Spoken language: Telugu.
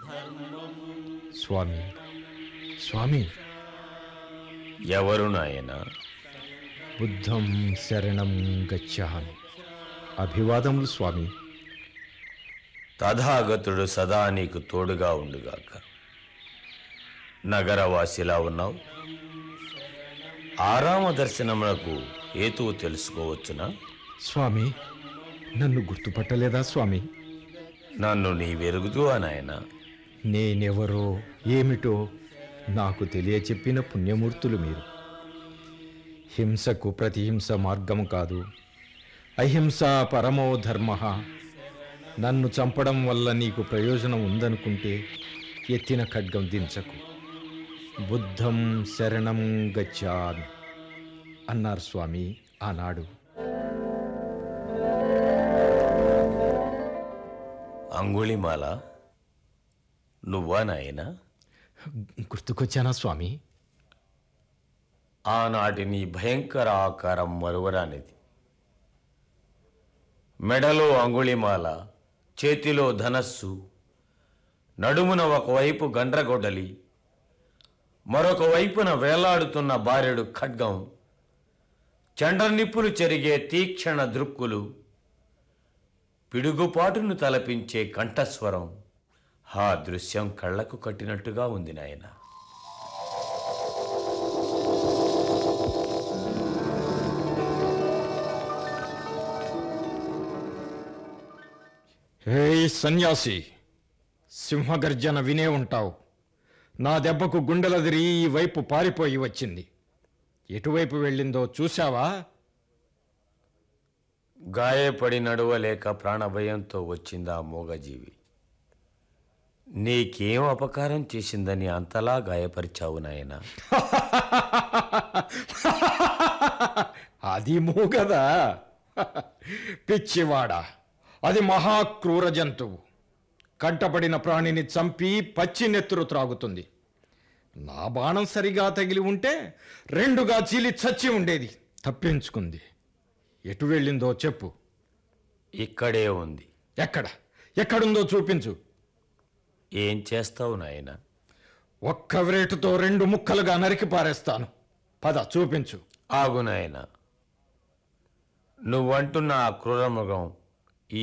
స్వామి స్వామి ఎవరు నాయన బుద్ధం శరణం గచ్చామి అభివాదములు స్వామి తథాగతుడు సదా నీకు తోడుగా ఉండుగాక నగరవాసిలా ఉన్నావు ఆరామ దర్శనమునకు హేతువు తెలుసుకోవచ్చునా స్వామి నన్ను గుర్తుపట్టలేదా స్వామి నన్ను నీ వెరుగుతూ నాయన నేనెవరో ఏమిటో నాకు తెలియచెప్పిన పుణ్యమూర్తులు మీరు హింసకు ప్రతిహింస మార్గము కాదు అహింస పరమో ధర్మ నన్ను చంపడం వల్ల నీకు ప్రయోజనం ఉందనుకుంటే ఎత్తిన ఖడ్గం దించకు బుద్ధం శరణం గచ్చామి అన్నారు స్వామి ఆనాడు అంగుళిమాల నువ్వా నాయనా గుర్తుకొచ్చానా స్వామి ఆనాటి నీ భయంకర ఆకారం మరువరానిది మెడలో అంగుళిమాల చేతిలో ధనస్సు నడుమున ఒకవైపు గండ్రగొడ్డలి మరొక వైపున వేలాడుతున్న బారెడు ఖడ్గం చండ్రనిప్పులు చెరిగే తీక్షణ దృక్కులు పిడుగుపాటును తలపించే కంఠస్వరం ఆ దృశ్యం కళ్ళకు కట్టినట్టుగా ఉంది నాయనా హే సన్యాసి సింహగర్జన వినే ఉంటావు నా దెబ్బకు గుండెలదిరి ఈ వైపు పారిపోయి వచ్చింది ఎటువైపు వెళ్ళిందో చూశావా గాయపడి నడవలేక ప్రాణభయంతో వచ్చిందా మూగజీవి నీకేం అపకారం చేసిందని అంతలా గాయపరిచావు నాయనా అది మూగదా పిచ్చివాడా అది మహాక్రూర జంతువు కంటపడిన ప్రాణిని చంపి పచ్చి నెత్తురు త్రాగుతుంది నా బాణం సరిగా తగిలి ఉంటే రెండుగా చీలి చచ్చి ఉండేది తప్పించుకుంది ఎటు వెళ్ళిందో చెప్పు ఇక్కడే ఉంది ఎక్కడ ఎక్కడుందో చూపించు ఏం చేస్తావు నాయనా ఒక్క వ్రేటుతో రెండు ముక్కలుగా నరికి పారేస్తాను పద చూపించు ఆగు నాయనా నువ్వంటున్న ఆ క్రూరమృగం